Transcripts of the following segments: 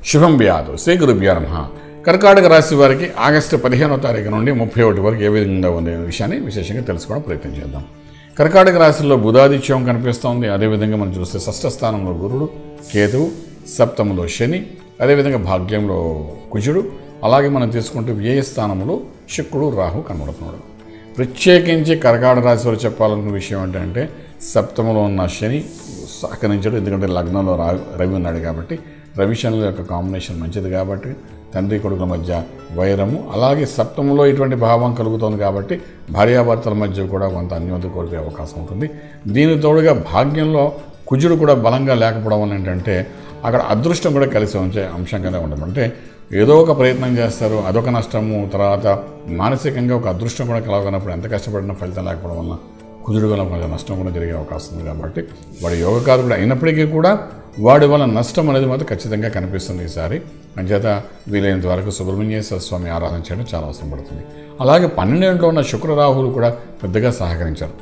శుభం వ్యాధు శ్రీ గురుభ్యో నమ కర్కాటక రాశి వారికి ఆగస్టు పదిహేనో తారీఖు నుండి ముప్పై ఒకటి వరకు ఏ విధంగా ఉంది అనే విషయాన్ని విశేషంగా తెలుసుకోవడం ప్రయత్నం చేద్దాం కర్కాటక రాశిలో బుధాదిత్యం కనిపిస్తోంది అదేవిధంగా మనం చూస్తే షష్ఠ స్థానంలో గురుడు కేతువు సప్తములో శని అదేవిధంగా భాగ్యంలో కుజుడు అలాగే మనం తీసుకుంటే వ్యయ స్థానంలో శుక్రుడు రాహు కనబడుతున్నాడు ప్రత్యేకించి కర్కాటక రాశి వారు చెప్పాలనుకున్న విషయం ఏంటంటే సప్తమంలో ఉన్న శని సహకరించడు ఎందుకంటే లగ్నంలో రా రవి ఉన్నాడు కాబట్టి రవి శనుల యొక్క కాంబినేషన్ మంచిది కాబట్టి తండ్రి కొడుకుల మధ్య వైరము అలాగే సప్తమంలో ఇటువంటి భావం కలుగుతోంది కాబట్టి భార్యాభర్తల మధ్య కూడా కొంత అన్యోన్యత కోల్పోయే అవకాశం ఉంటుంది దీని తోడుగా భాగ్యంలో కుజుడు కూడా బలంగా లేకపోవడం వల్ల ఏంటంటే అక్కడ అదృష్టం కూడా కలిసి ఉంచే అంశంగానే ఉండదు అంటే ఏదో ఒక ప్రయత్నం చేస్తారు అదొక నష్టము తర్వాత మానసికంగా ఒక అదృష్టం కూడా కలగనప్పుడు ఎంత కష్టపడినా ఫలితం లేకపోవడం వల్ల కుజుడు వల్ల కొంచెం నష్టం కూడా జరిగే అవకాశం ఉంది కాబట్టి వాడు యోగకారుడు అయినప్పటికీ కూడా వాడి వల్ల నష్టం అనేది మాత్రం ఖచ్చితంగా కనిపిస్తుంది ఈసారి అంచేత వీలైనంత వరకు సుబ్రహ్మణ్యేశ్వర స్వామి ఆరాధన చేయడం చాలా అవసరం పడుతుంది అలాగే పన్నెండేంట్లో ఉన్న శుక్ర రాహులు కూడా పెద్దగా సహకరించారు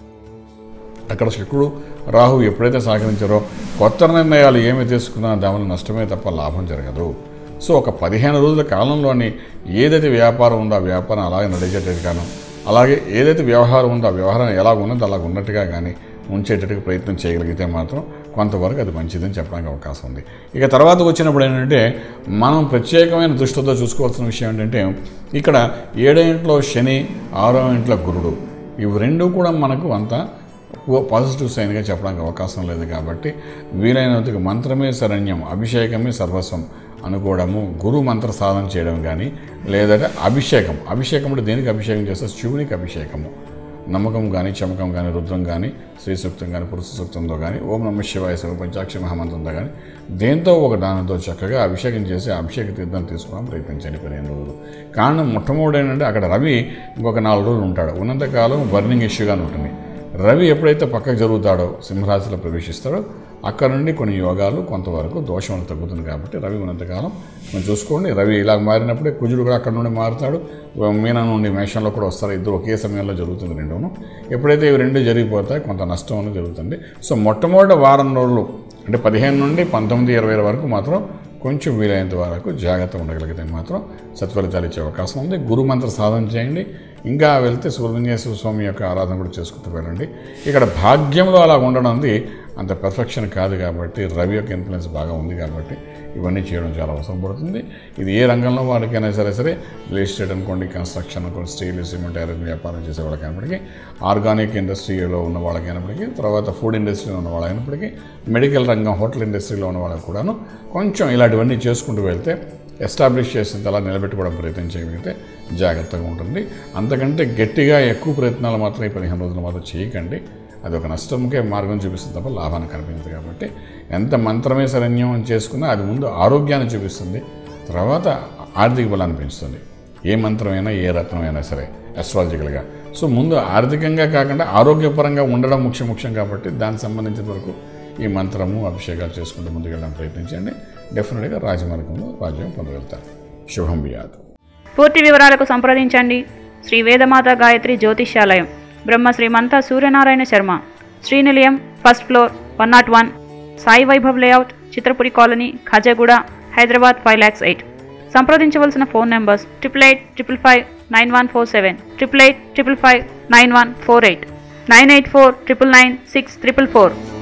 అక్కడ శుక్రుడు రాహు ఎప్పుడైతే సహకరించారో కొత్త నిర్ణయాలు ఏమి తీసుకున్నా దానివల్ల నష్టమే తప్ప లాభం జరగదు సో ఒక పదిహేను రోజుల కాలంలోని ఏదైతే వ్యాపారం ఉందో ఆ వ్యాపారం అలాగే నడిచేటట్టు గాను అలాగే ఏదైతే వ్యవహారం ఉందో ఆ వ్యవహారం ఎలా ఉన్నదో అలా ఉన్నట్టుగా కానీ ఉంచేటట్టుగా ప్రయత్నం చేయగలిగితే మాత్రం కొంతవరకు అది మంచిదని చెప్పడానికి అవకాశం ఉంది ఇక తర్వాత వచ్చినప్పుడు ఏంటంటే మనం ప్రత్యేకమైన దృష్టితో చూసుకోవాల్సిన విషయం ఏంటంటే ఇక్కడ ఏడో ఇంట్లో శని ఆరో ఇంట్లో గురుడు ఇవి రెండు కూడా మనకు అంత ఓ పాజిటివ్ సైన్గా చెప్పడానికి అవకాశం లేదు కాబట్టి వీలైనంతకు మంత్రమే శరణ్యం అభిషేకమే సర్వస్వం అనుకోవడము గురు మంత్ర సాధన చేయడం కానీ లేదంటే అభిషేకం అభిషేకం అంటే దేనికి అభిషేకం చేస్తే శివునికి అభిషేకము నమ్మకం కానీ చమకం కానీ రుద్రం కానీ శ్రీ సూక్తం కానీ పురుష సూక్తంతో కానీ ఓం నమ శివాయ శివ పంచాక్షి మహామంత్రంతో కానీ దేంతో ఒక దానితో చక్కగా అభిషేకం చేసి ఆ అభిషేక తీర్థం తీసుకోవడం ప్రయత్నించండి పదిహేను రోజులు కారణం మొట్టమొదటి ఏంటంటే అక్కడ రవి ఇంకొక నాలుగు రోజులు ఉంటాడు ఉన్నంతకాలం బర్నింగ్ ఇష్యూగానే ఉంటుంది రవి ఎప్పుడైతే పక్కకు జరుగుతాడో సింహరాశిలో ప్రవేశిస్తాడో అక్కడ నుండి కొన్ని యోగాలు కొంతవరకు దోషం అనేది తగ్గుతుంది కాబట్టి రవి ఉన్నంతకాలం మనం చూసుకోండి రవి ఇలా మారినప్పుడే కుజుడు కూడా అక్కడ నుండి మారుతాడు మీన నుండి మేషంలో కూడా వస్తారు ఇద్దరు ఒకే సమయంలో జరుగుతుంది రెండును ఎప్పుడైతే ఇవి రెండు జరిగిపోతాయి కొంత నష్టం అనేది జరుగుతుంది సో మొట్టమొదటి వారం రోజులు అంటే పదిహేను నుండి పంతొమ్మిది ఇరవై వరకు మాత్రం కొంచెం వీలైనంత వరకు జాగ్రత్త ఉండగలిగితే మాత్రం సత్ఫలితాలు ఇచ్చే అవకాశం ఉంది గురు మంత్ర సాధన చేయండి ఇంకా వెళ్తే సుబ్రహ్మణ్యేశ్వర స్వామి యొక్క ఆరాధన కూడా చేసుకుంటూ వెళ్ళండి ఇక్కడ భాగ్యంలో అలా ఉండడం అనేది అంత పర్ఫెక్షన్ కాదు కాబట్టి రవి యొక్క ఇన్ఫ్లుయెన్స్ బాగా ఉంది కాబట్టి ఇవన్నీ చేయడం చాలా అవసరం పడుతుంది ఇది ఏ రంగంలో వాడికైనా సరే సరే రియల్ ఎస్టేట్ అనుకోండి కన్స్ట్రక్షన్ అనుకోండి స్టీల్ సిమెంట్ ఐరన్ వ్యాపారం చేసే వాళ్ళకైనప్పటికీ ఆర్గానిక్ ఇండస్ట్రీలో ఉన్న వాళ్ళకైనప్పటికీ తర్వాత ఫుడ్ ఇండస్ట్రీలో ఉన్న వాళ్ళైనప్పటికీ మెడికల్ రంగం హోటల్ ఇండస్ట్రీలో ఉన్న వాళ్ళకి కూడాను కొంచెం ఇలాంటివన్నీ చేసుకుంటూ వెళ్తే ఎస్టాబ్లిష్ చేసిన అలా నిలబెట్టుకోవడం ప్రయత్నం చేయగలిగితే జాగ్రత్తగా ఉంటుంది అంతకంటే గట్టిగా ఎక్కువ ప్రయత్నాలు మాత్రం ఈ పదిహేను రోజులు మాత్రం చేయకండి అది ఒక నష్టంకే మార్గం చూపిస్తుంది తప్ప లాభాన్ని కనిపించదు కాబట్టి ఎంత మంత్రమే శరణ్యం అని చేసుకున్నా అది ముందు ఆరోగ్యాన్ని చూపిస్తుంది తర్వాత ఆర్థిక బలాన్ని పెంచుతుంది ఏ మంత్రమైనా ఏ రత్నమైనా సరే అస్ట్రాలజికల్గా సో ముందు ఆర్థికంగా కాకుండా ఆరోగ్యపరంగా ఉండడం ముఖ్యం ముఖ్యం కాబట్టి దానికి సంబంధించిన వరకు ఈ మంత్రము అభిషేకాలు చేసుకుంటూ ముందుకెళ్ళడం ప్రయత్నించండి డెఫినెట్గా రాజమార్గంలో రాజ్యం పొందగలుగుతారు శుభం బియాదు పూర్తి వివరాలకు సంప్రదించండి Shri Vedamata Gayatri Jyotishyalayam Brahma Srimantha Suryanarayana Sharma Srinilayam first floor one not one Sai Vaibhav layout Chitrapuri colony Khajaguda Hyderabad five lakhs eight సంప్రదించవలసిన phone numbers triple eight triple five nine one four seven triple eight triple five nine one four eight nine eight four triple nine six triple four